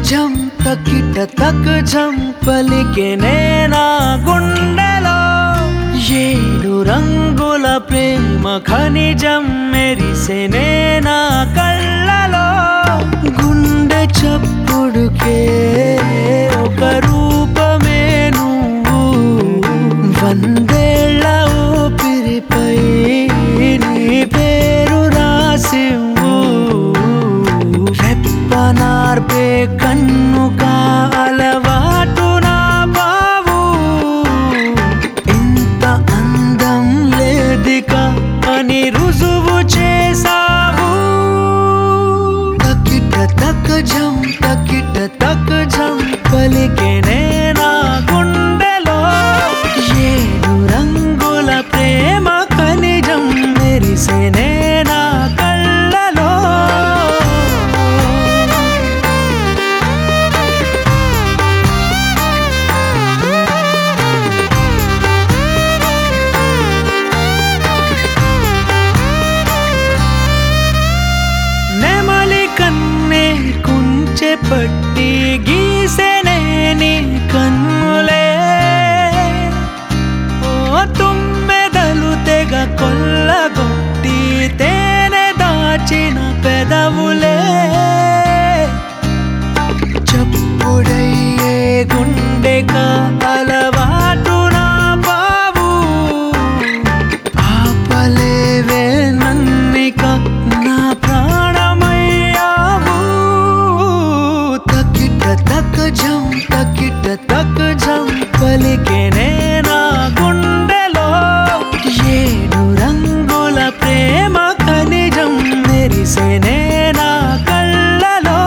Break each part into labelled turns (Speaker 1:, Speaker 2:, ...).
Speaker 1: జం తకిట తక్ జం పలికెనే నా గుండెలో ఏడు రంగుల ప్రేమ ఖనిజం మెరిసెనే నా కళ్ళలో గుండె చప్పుడుకే ఒక రూపమే నువ్వు వందేళ్ల ఊపిరిపై నీ పేరు రాసివ్వు రెప్పనార్పే కన్ను కాలవాటు నా బావు ఇంత అందం లేదిక అని రుజువు చేసావు తకిట తక్ జం తకిట తక్ జం పలికెనే నా గుండెలో ఏడు రంగుల ప్రేమ ఖనిజం మెరిసెనే నా కళ్ళలో నెమలి కన్నే కుంచె పట్టి గీసెనే నీ కన్నులే ఓ తుమ్మెదలు తెగ కొల్లగొట్టి తేనె దాచిన పెదవులే చప్పుడయ్యే గుండెక అలవాటు నా బావు ఆపలేవే నన్నిక నా ప్రాణమయ్యావు తకిట తక్ జం తకిట తక్ జం పలికెనే నా గుండెలో ఏడు రంగుల ప్రేమ ఖనిజం మెరిసెనే నా కళ్ళలో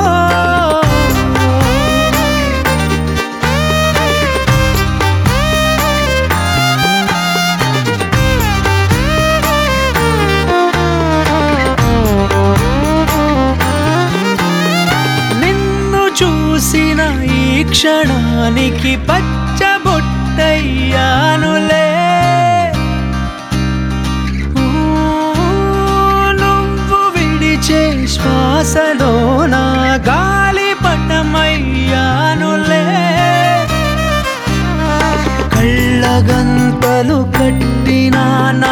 Speaker 1: నిన్ను చూసిన ఈ క్షణానికి పచ్చబొట్టయ్యానులే ఊ, నువ్వు విడిచే శ్వాసలో నా గాలి పటమయ్యానులే కళ్ళగంతలు కట్టిన నా